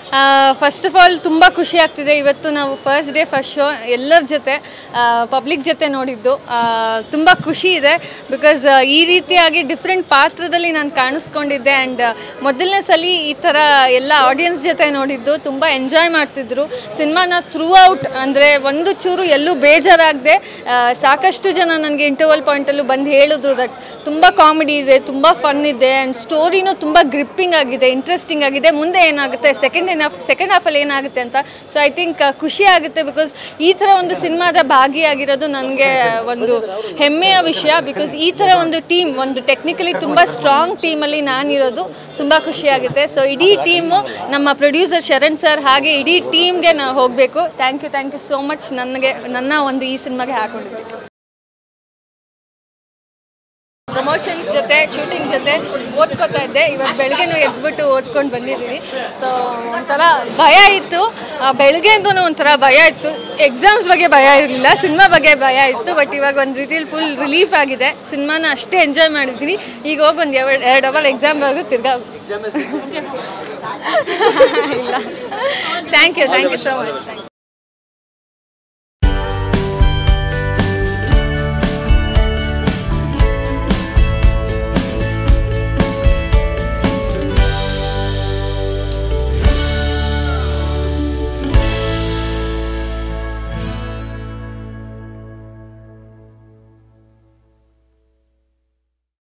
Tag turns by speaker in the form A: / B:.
A: first of all ತುಂಬ ಖುಷಿ ಆಗ್ತಿದೆ ಇವತ್ತು ನಾವು ಫಸ್ಟ್ ಡೇ ಫಸ್ಟ್ ಶೋ ಎಲ್ಲರ ಜೊತೆ ಪಬ್ಲಿಕ್ ಜೊತೆ ನೋಡಿದ್ದು ತುಂಬ ಖುಷಿ ಇದೆ ಬಿಕಾಸ್ ಈ ರೀತಿಯಾಗಿ ಡಿಫ್ರೆಂಟ್ ಪಾತ್ರದಲ್ಲಿ ನಾನು ಕಾಣಿಸ್ಕೊಂಡಿದ್ದೆ ಆ್ಯಂಡ್ ಮೊದಲನೇ ಸಲ ಈ ಥರ ಎಲ್ಲ ಆಡಿಯನ್ಸ್ ಜೊತೆ ನೋಡಿದ್ದು ತುಂಬ ಎಂಜಾಯ್ ಮಾಡ್ತಿದ್ರು ಸಿನಿಮಾನ ಥ್ರೂ ಔಟ್ ಅಂದರೆ ಒಂದು ಚೂರು ಎಲ್ಲೂ ಬೇಜಾರಾಗದೆ ಸಾಕಷ್ಟು ಜನ ನನಗೆ ಇಂಟರ್ವಲ್ ಪಾಯಿಂಟಲ್ಲೂ ಬಂದು ಹೇಳಿದ್ರು ದಟ್ ತುಂಬ ಕಾಮಿಡಿ ಇದೆ ತುಂಬ ಫನ್ ಇದೆ ಆ್ಯಂಡ್ ಸ್ಟೋರಿನೂ ತುಂಬ ಗ್ರಿಪ್ಪಿಂಗ್ ಆಗಿದೆ ಇಂಟ್ರೆಸ್ಟಿಂಗ್ ಆಗಿದೆ ಮುಂದೆ ಏನಾಗುತ್ತೆ ಸೆಕೆಂಡ್ ಹಾಫ್ ಸೆಕೆಂಡ್ ಹಾಫಲ್ಲಿ ಏನಾಗುತ್ತೆ ಅಂತ ಸೊ ಐ ಥಿಂಕ್ ಖುಷಿ ಆಗುತ್ತೆ ಬಿಕಾಸ್ ಈ ಥರ ಒಂದು ಸಿನಿಮಾದ ಭಾಗಿಯಾಗಿರೋದು ನನಗೆ ಒಂದು ಹೆಮ್ಮೆಯ ವಿಷಯ ಬಿಕಾಸ್ ಈ ಥರ ಒಂದು ಟೀಮ್ ಒಂದು ಟೆಕ್ನಿಕಲಿ ತುಂಬ ಸ್ಟ್ರಾಂಗ್ ಟೀಮಲ್ಲಿ ನಾನಿರೋದು ತುಂಬ ಖುಷಿಯಾಗುತ್ತೆ ಸೊ ಇಡೀ ಟೀಮು ನಮ್ಮ ಪ್ರೊಡ್ಯೂಸರ್ ಶರಣ್ ಸರ್ ಹಾಗೆ ಇಡೀ ಟೀಮ್ಗೆ ನಾವು ಹೋಗಬೇಕು thank you thank you so much ನನಗೆ ನನ್ನ ಒಂದು ಈ ಸಿನಿಮಾಗೆ ಹಾಕೊಂಡಿದ್ದಕ್ಕೆ ಪ್ರಮೋಷನ್ಸ್ ಜೊತೆ ಶೂಟಿಂಗ್ ಜೊತೆ ಓದ್ಕೋತಾ ಇದ್ದೆ ಇವತ್ತು ಬೆಳಗ್ಗೆನೂ ಎದ್ಬಿಟ್ಟು ಓದ್ಕೊಂಡು ಬಂದಿದ್ದೀನಿ ಸೊ ಒಂಥರ ಭಯ ಇತ್ತು ಆ, ಬೆಳಗ್ಗೆಂದೂ ಒಂಥರ ಭಯ ಇತ್ತು ಎಕ್ಸಾಮ್ಸ್ ಬಗ್ಗೆ ಭಯ ಇರಲಿಲ್ಲ ಸಿನಿಮಾ ಬಗ್ಗೆ ಭಯ ಇತ್ತು ಬಟ್ ಇವಾಗ ಒಂದು ರೀತಿಲಿ ಫುಲ್ ರಿಲೀಫ್ ಆಗಿದೆ ಸಿನಿಮಾನ ಅಷ್ಟೇ ಎಂಜಾಯ್ ಮಾಡಿದ್ದೀನಿ ಈಗ ಹೋಗಿ ಒಂದು ಎರಡು ಎರಡು ಅವರ್ ಎಕ್ಸಾಮ್ ಬರೆದು ತಿರ್ಗಾ ಇಲ್ಲ thank you thank you so much thank you